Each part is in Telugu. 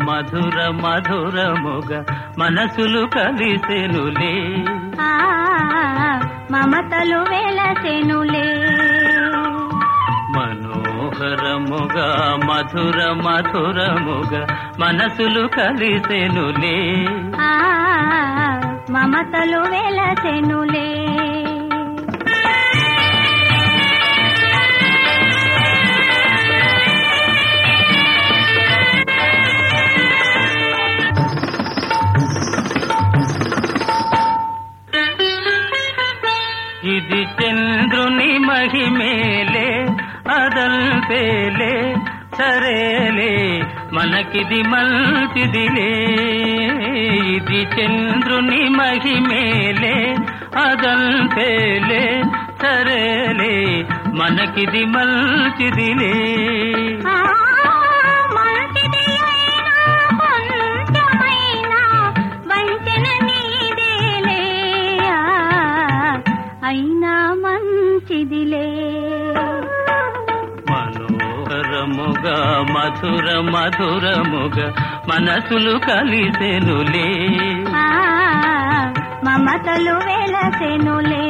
మధుర మధురముగా మనసులు కలిసెనులే ఆ మమతలు వెలసెనులే మనోహరముగా మధుర మధురముగా మనసులు కలిసెనులే ఆ మమతలు వెలసెనులే ఇది చంద్రుని మహిమేలే అదల్పేలే సరేలే మనకిది మంచిదిలే ఇది చంద్రుని మహిమేలే అదల్పేలే సరేలే మనకిది మంచిదిలే ఆ మంచిది అయినా కొంచెమైనా వంచన నీదేలే ఆ, అయినా మంచిదిలే మనోహరముగా మధుర మధురముగా మనసులు కలిసెనులే ఆ మమతలు వెలసెనులే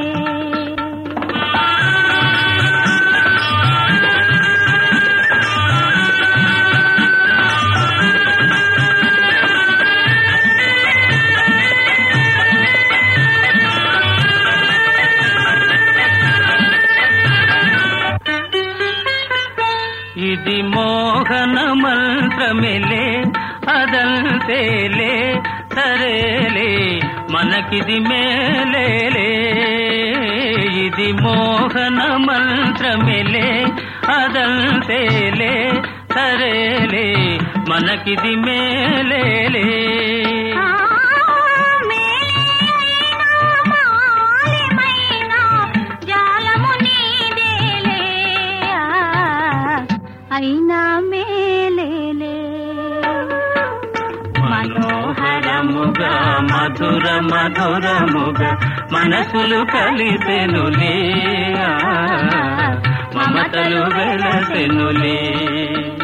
ఇది మోహన మంత్రమిలే అదంతేలే సరేలే మనకిది మేలేలే ఇది మోహన మంత్రమిలే అదంతేలే సరేలే మనకిది మేలేలే ఆ మేలే అయినా మాలిమైనా జాలము నీదేలే ఆ, అయినా మేలేలే మనోహరముగా మధుర మధురముగా మనసులు కలిసెనులే ఆ, మమతలు వెలసెనులే